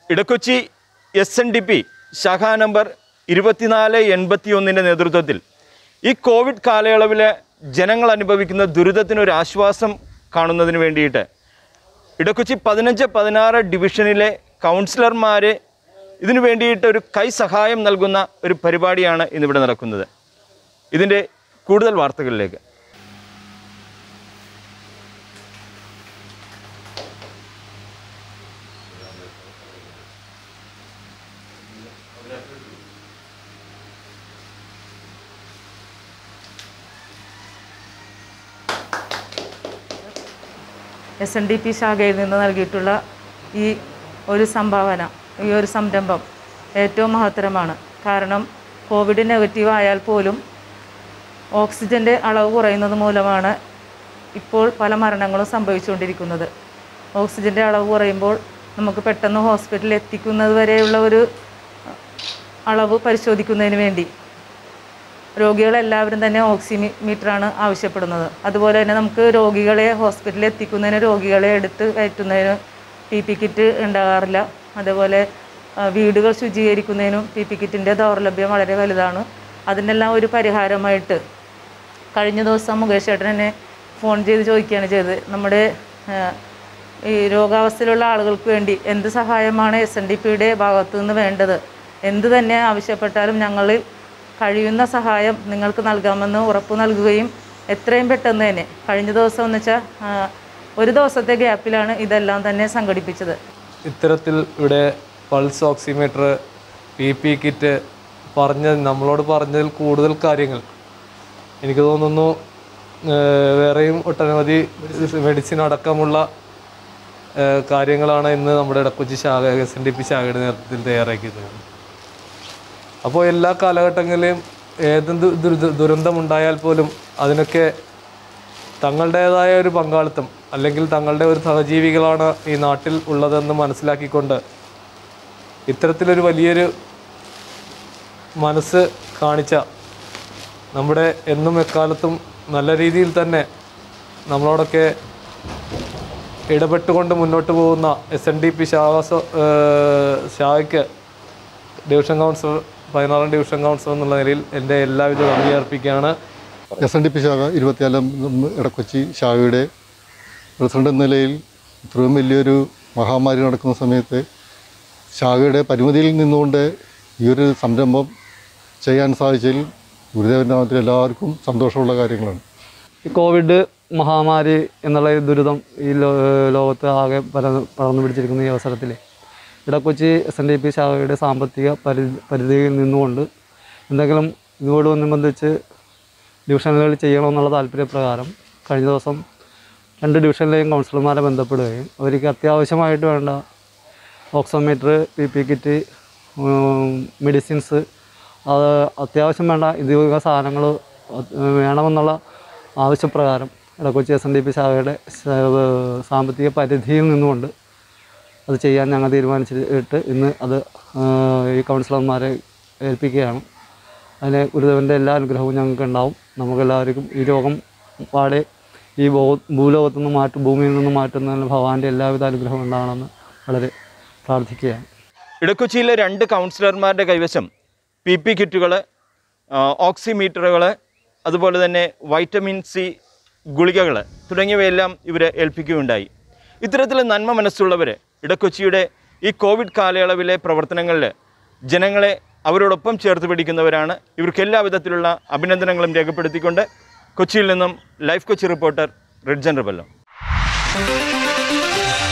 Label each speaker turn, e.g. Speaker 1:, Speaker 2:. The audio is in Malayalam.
Speaker 1: Edakochi S N D P ശാഖാ നമ്പർ ഇരുപത്തിനാല് എൺപത്തി ഒന്നിൻ്റെ നേതൃത്വത്തിൽ ഈ കോവിഡ് കാലയളവിലെ ജനങ്ങൾ അനുഭവിക്കുന്ന ദുരിതത്തിനൊരു ആശ്വാസം കാണുന്നതിന് വേണ്ടിയിട്ട് ഇടക്കൊച്ചി പതിനഞ്ച് പതിനാറ് ഡിവിഷനിലെ കൗൺസിലർമാർ ഇതിനു വേണ്ടിയിട്ട് ഒരു കൈ സഹായം നൽകുന്ന ഒരു പരിപാടിയാണ് ഇന്നിവിടെ നടക്കുന്നത് ഇതിൻ്റെ കൂടുതൽ വാർത്തകളിലേക്ക്
Speaker 2: എസ് എൻ ഡി പി ശാഖയിൽ നിന്ന് നൽകിയിട്ടുള്ള ഈ ഒരു സംഭാവന ഈ ഒരു സംരംഭം ഏറ്റവും മഹത്തരമാണ് കാരണം കോവിഡ് നെഗറ്റീവ് ആയാൽ പോലും ഓക്സിജൻ്റെ അളവ് കുറയുന്നത് മൂലമാണ് ഇപ്പോൾ പല മരണങ്ങളും സംഭവിച്ചുകൊണ്ടിരിക്കുന്നത് ഓക്സിജൻ്റെ അളവ് കുറയുമ്പോൾ നമുക്ക് പെട്ടെന്ന് ഹോസ്പിറ്റലിൽ എത്തിക്കുന്നത് വരെയുള്ള ഒരു അളവ് പരിശോധിക്കുന്നതിന് വേണ്ടി രോഗികളെല്ലാവരും തന്നെ ഓക്സിമീറ്ററാണ് ആവശ്യപ്പെടുന്നത് അതുപോലെ തന്നെ നമുക്ക് രോഗികളെ ഹോസ്പിറ്റലിൽ എത്തിക്കുന്നതിന് രോഗികളെ എടുത്ത് കയറ്റുന്നതിന് പി പി കിറ്റ് ഉണ്ടാകാറില്ല അതേപോലെ ആ, വീടുകൾ ശുചീകരിക്കുന്നതിനും പി പി കിറ്റിൻ്റെ ദൗർലഭ്യം വളരെ വലുതാണ് അതിനെല്ലാം ഒരു പരിഹാരമായിട്ട് കഴിഞ്ഞ ദിവസം മുകേഷ് ചേട്ടൻ എന്നെ ഫോൺ ചെയ്ത് ചോദിക്കുകയാണ് ചെയ്തത് നമ്മുടെ ആ, ഈ രോഗാവസ്ഥയിലുള്ള ആളുകൾക്ക് വേണ്ടി എന്ത് സഹായമാണ് എസ് എൻ ഡി പിയുടെ ഭാഗത്തു നിന്ന് വേണ്ടത് എന്ത് തന്നെ ആവശ്യപ്പെട്ടാലും ഞങ്ങളിൽ കഴിയുന്ന സഹായം നിങ്ങൾക്ക് നൽകാമെന്ന് ഉറപ്പ് നൽകുകയും എത്രയും പെട്ടെന്ന് തന്നെ കഴിഞ്ഞ ദിവസം എന്ന് വെച്ചാൽ ആ, ഒരു ദിവസത്തെ ഗ്യാപ്പിലാണ് ഇതെല്ലാം തന്നെ സംഘടിപ്പിച്ചത്
Speaker 3: ഇത്തരത്തിൽ ഇവിടെ pulse oximeter P P kit പറഞ്ഞ നമ്മളോട് പറഞ്ഞതിൽ കൂടുതൽ കാര്യങ്ങൾ എനിക്ക് തോന്നുന്നു ഏഹ് വേറെയും ഒട്ടനവധി മെഡിസിൻ അടക്കമുള്ള ഏഹ് കാര്യങ്ങളാണ് ഇന്ന് നമ്മുടെ ഇടക്കൊച്ചി ശാഖ എസ് എൻ ഡി പി ശാഖയുടെ നേതൃത്വത്തിൽ തയ്യാറാക്കിയത് അപ്പോൾ എല്ലാ കാലഘട്ടങ്ങളിലും ഏതെന്ത് ദുരിത ദുരന്തമുണ്ടായാൽ പോലും അതിനൊക്കെ തങ്ങളുടേതായ ഒരു പങ്കാളിത്തം അല്ലെങ്കിൽ തങ്ങളുടെ ഒരു സഹജീവികളാണ് ഈ നാട്ടിൽ ഉള്ളതെന്ന് മനസ്സിലാക്കിക്കൊണ്ട് ഇത്തരത്തിലൊരു വലിയൊരു മനസ്സ് കാണിച്ച നമ്മുടെ എന്നും എക്കാലത്തും നല്ല രീതിയിൽ തന്നെ നമ്മളോടൊക്കെ ഇടപെട്ടുകൊണ്ട് മുന്നോട്ട് പോകുന്ന എസ് എൻ ഡി പി ശാഖ ശാഖയ്ക്ക് ഡിവിഷൻ കൗൺസിലർ പതിനാറാം ഡിവിഷൻ കൗൺസിലർ എന്നുള്ള നിലയിൽ എൻ്റെ എല്ലാവിധ നന്ദി അർപ്പിക്കുകയാണ്
Speaker 4: എസ് എൻ ഡി പി ശാഖ ഇരുപത്തിനാലാം ഇടക്കൊച്ചി ശാഖയുടെ പ്രസിഡന്റ് എന്ന നിലയിൽ ഇത്രയും വലിയൊരു മഹാമാരി നടക്കുന്ന സമയത്ത് ശാഖയുടെ പരിമിതിയിൽ നിന്നുകൊണ്ട് ഈ ഒരു സംരംഭം ചെയ്യാൻ സാധിച്ചതിൽ ഗുരുദേവൻ്റെ നാമത്തിൽ എല്ലാവർക്കും സന്തോഷമുള്ള കാര്യങ്ങളാണ്
Speaker 3: ഈ കോവിഡ് മഹാമാരി എന്നുള്ള ഈ ദുരിതം ഈ ലോ ലോകത്ത് ആകെ പര പടർന്നു പിടിച്ചിരിക്കുന്ന ഈ അവസരത്തിൽ Edakochi S N D P ശാഖയുടെ സാമ്പത്തിക പരിധി പരിധിയിൽ നിന്നുകൊണ്ട് എന്തെങ്കിലും ഇതോടനുബന്ധിച്ച് ഡിവിഷനുകളിൽ ചെയ്യണമെന്നുള്ള താല്പര്യപ്രകാരം കഴിഞ്ഞ ദിവസം രണ്ട് ഡിവിഷനിലെയും കൗൺസിലർമാരെ ബന്ധപ്പെടുകയും അവർക്ക് അത്യാവശ്യമായിട്ട് വേണ്ട oximeter P P kit medicines അത് അത്യാവശ്യം വേണ്ട ഇതുവക സാധനങ്ങൾ വേണമെന്നുള്ള ആവശ്യപ്രകാരം Edakochi S N D P ശാഖയുടെ സ- സാമ്പത്തിക പരിധിയിൽ നിന്നുകൊണ്ട് അത് ചെയ്യാൻ ഞങ്ങൾ തീരുമാനിച്ചിട്ട് ഇന്ന് അത് ആ, ഈ കൗൺസിലർമാരെ ഏൽപ്പിക്കുകയാണ് അതിന് ഗുരുദേവൻ്റെ എല്ലാ അനുഗ്രഹവും ഞങ്ങൾക്ക് ഉണ്ടാവും നമുക്കെല്ലാവർക്കും ഈ രോഗം പാടെ ഈ ഭൂ ഭൂലോകത്തു നിന്ന് മാറ്റും ഭൂമിയിൽ നിന്ന് മാറ്റുന്നതിന് ഭഗവാന്റെ എല്ലാവിധ അനുഗ്രഹവും ഉണ്ടാകണമെന്ന് വളരെ പ്രാർത്ഥിക്കുകയാണ്
Speaker 1: ഇടക്കൊച്ചിയിലെ രണ്ട് കൗൺസിലർമാരുടെ കൈവശം പി പി കിറ്റുകൾ ഓക്സിമീറ്ററുകൾ അതുപോലെ തന്നെ വൈറ്റമിൻ സി ഗുളികകൾ തുടങ്ങിയവയെല്ലാം ഇവർ ഏൽപ്പിക്കുകയുണ്ടായി ഇത്തരത്തിൽ നന്മ മനസ്സുള്ളവർ ഇടക്കൊച്ചിയുടെ ഈ കോവിഡ് കാലയളവിലെ പ്രവർത്തനങ്ങളിൽ ജനങ്ങളെ അവരോടൊപ്പം ചേർത്ത് പിടിക്കുന്നവരാണ് ഇവർക്ക് എല്ലാ വിധത്തിലുള്ള അഭിനന്ദനങ്ങളും രേഖപ്പെടുത്തിക്കൊണ്ട് കൊച്ചിയിൽ നിന്നും ലൈഫ് കൊച്ചി റിപ്പോർട്ടർ റിഡ്ജൻ റിബല്ലോ